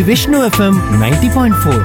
Vishnu F M ninety point four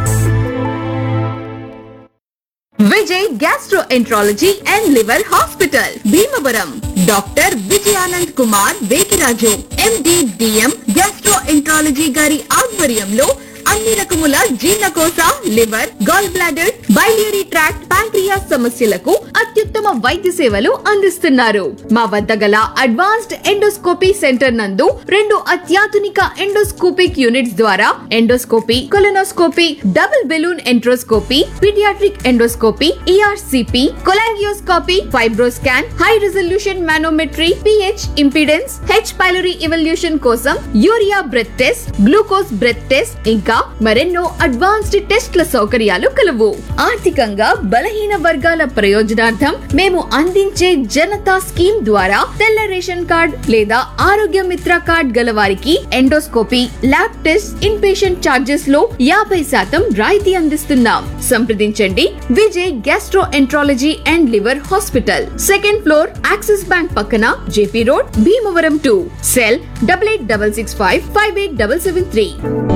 Vijay gastroenterology and liver hospital Bhimavaram doctor Vijayanand Kumar Vekiraju M D D M gastroenterology గారి ఆధ్వర్యంలో అన్ని రకముల జీర్ణకోశ liver gall bladder biliary tract pancreas సమస్యలకు అత్యుత్తమ వైద్య సేవలు అందిస్తున్నారు మా వద్ద గల అడ్వాన్స్డ్ ఎండోస్కోపీ సెంటర్ నందు రెండు అత్యాధునిక ఎండోస్కోపిక్ యూనిట్స్ ద్వారా endoscopy colonoscopy double balloon enteroscopy paediatric endoscopy ERCP cholangioscopy Fibroscan high resolution manometry pH impedance H pylori evaluation కోసం urea breath test glucose breath test ఇంకా మరెన్నో అడ్వాన్స్డ్ టెస్ట్ల సౌకర్యాలు కలవు ఆర్థికంగా బలహీన వర్గాల ప్రయోజనార్థం మేము అందించే జనతా స్కీమ్ ద్వారా తెల్ల రేషన్ కార్డ్ లేదా ఆరోగ్య మిత్ర కార్డ్ గల వారికి endoscopy lab test inpatient charges లో యాభై శాతం రాయితీ అందిస్తున్నాం సంప్రదించండి Vijay gastroenterology and liver hospital second floor Axis bank పక్కన J P road Bhimavaram two cell double eight double six five five eight double seven three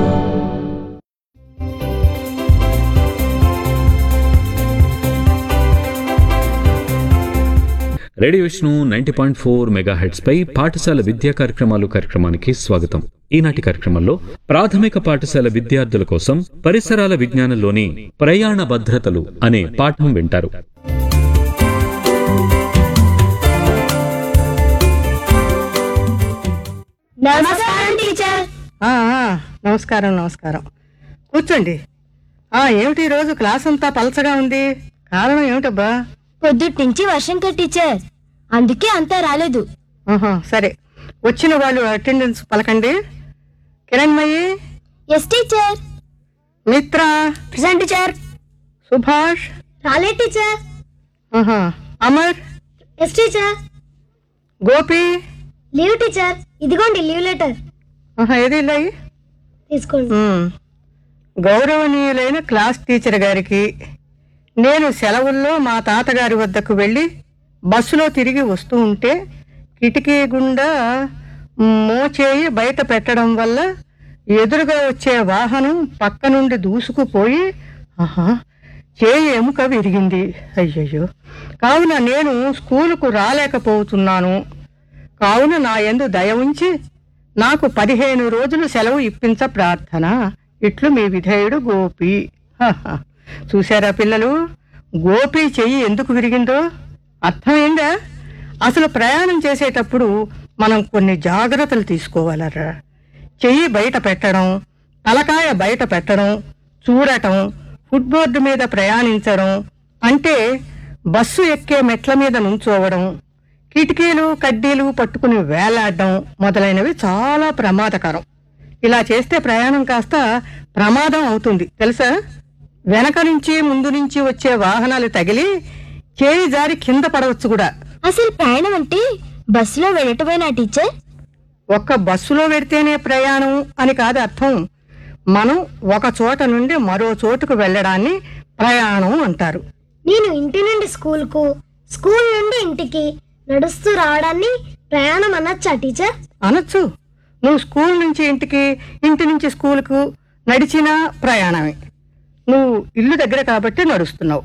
radio Vishnu ninety point four mega heads పై పాఠశాల విద్యా కార్యక్రమాలు కార్యక్రమానికి స్వాగతం ఈనాటి కార్యక్రమంలో ప్రాథమిక పాఠశాల విద్యార్థుల కోసం పరిసరాల విజ్ఞానంలోని ప్రయాణ భద్రతలు అనే పాఠం వింటారు నమస్కారం టీచర్ ఆ, ఆ, నమస్కారం నమస్కారం కూర్చోండి ఆ ఏమిటి ఈరోజు క్లాస్ అంతా పలచగా ఉంది కారణం ఏమిటబ్బా పొద్దుటి నుంచి వర్షం కదా టీచర్ అందుకే అంతా రాలేదు ఆహా, సరే వచ్చిన వాళ్ళు అటెండెన్స్ పలకండి Kiranmayi yes teacher Mitra present teacher Subhash రాలేదు టీచర్ ఆహా, Amar yes teacher Gopi leave teacher ఇదిగోండి లీవ్ లెటర్ ఆహా, ఏది ఇలాయి తీసుకోండి ఉమ్. గౌరవనీయులైన క్లాస్ టీచర్ గారికి నేను సెలవుల్లో మా తాతగారి వద్దకు వెళ్ళి బస్సులో తిరిగి వస్తూ ఉంటే కిటికీ గుండా మోచేయి బయట పెట్టడం వల్ల ఎదురుగా వచ్చే వాహనం పక్క నుండి దూసుకుపోయి ఆహా చేయి ఎముక విరిగింది అయ్యయ్యో కావున నేను స్కూలుకు రాలేకపోతున్నాను కావున నా యందు దయ ఉంచి నాకు పదిహేను రోజులు సెలవు ఇప్పించ ప్రార్థన ఇట్లు మీ విధేయుడు గోపి హహ. చూశారా పిల్లలు గోపి చెయ్యి ఎందుకు విరిగిందో అర్థమైందా అసలు ప్రయాణం చేసేటప్పుడు మనం కొన్ని జాగ్రత్తలు తీసుకోవాలరా చెయ్యి బయట పెట్టడం తలకాయ బయట పెట్టడం చూడటం ఫుట్బోర్డు మీద ప్రయాణించడం అంటే బస్సు ఎక్కే మెట్ల మీద నుంచోవడం కిటికీలు కడ్డీలు పట్టుకుని వేలాడడం మొదలైనవి చాలా ప్రమాదకరం ఇలా చేస్తే ప్రయాణం కాస్త ప్రమాదం అవుతుంది తెలుసా వెనక నుంచి ముందు నుంచి వచ్చే వాహనాలు తగిలి చేయి జారి కింద పడవచ్చు కూడా అసలు ప్రయాణం అంటే బస్సులో వెళ్ళటమేనా టీచర్ ఒక్క బస్సులో పెడితేనే ప్రయాణం అని కాదు అర్థం మనం ఒక చోట నుండి మరో చోటుకు వెళ్ళడాన్ని ప్రయాణం అంటారు నేను ఇంటి నుండి స్కూల్కు స్కూల్ నుండి ఇంటికి నడుస్తూ రావడాన్ని ప్రయాణం అనొచ్చా టీచర్ అనొచ్చు నువ్వు స్కూల్ నుంచి ఇంటికి ఇంటి నుంచి స్కూల్కు నడిచిన ప్రయాణమే నువ్వు ఇల్లు దగ్గర కాబట్టి నడుస్తున్నావు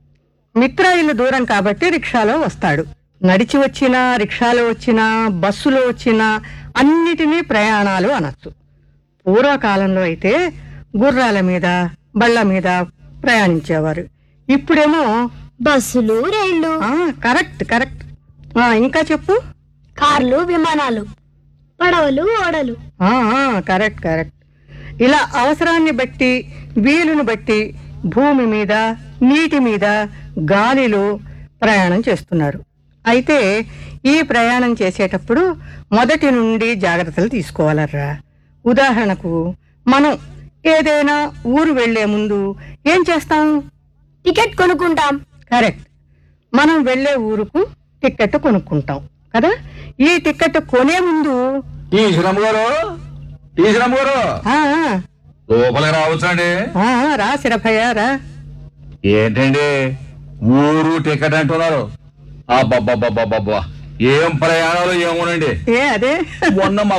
మిత్ర ఇల్లు దూరం కాబట్టి రిక్షాలో వస్తాడు నడిచి వచ్చినా రిక్షాలో వచ్చినా బస్సులో వచ్చినా అన్నిటినీ ప్రయాణాలు అనొచ్చు పూర్వకాలంలో అయితే గుర్రాల మీద బళ్ళ మీద ప్రయాణించేవారు ఇప్పుడేమో బస్సులు రైళ్లు ఆ, కరెక్ట్ కరెక్ట్ ఆ, ఇంకా చెప్పు కార్లు విమానాలు పడవలు ఓడలు ఆ, ఆ, కరెక్ట్ కరెక్ట్ ఇలా అవసరాన్ని బట్టి వీలును బట్టి భూమి మీద నీటి మీద గాలిలో ప్రయాణం చేస్తున్నారు అయితే ఈ ప్రయాణం చేసేటప్పుడు మొదటి నుండి జాగ్రత్తలు తీసుకోవాలరా ఉదాహరణకు మనం ఏదైనా ఊరు వెళ్లే ముందు ఏం చేస్తాం టికెట్ కొనుక్కుంటాం కరెక్ట్ మనం వెళ్ళే ఊరుకు టికెట్ కొనుక్కుంటాం కదా ఈ టికెట్ కొనే ముందు టీచరమ్మ గారు టీచరమ్మ గారు ఆ, ఆ, లోపలికి రావచ్చండి ఆ, రా శరభయ్య రా ఏంటండి ఊరు టికెట్ అంటున్నారు అబ్బబ్బబ్బబ్బబ్బా ఏం ప్రయాణాలు ఏమోనండి ఏ అదే మొన్న మా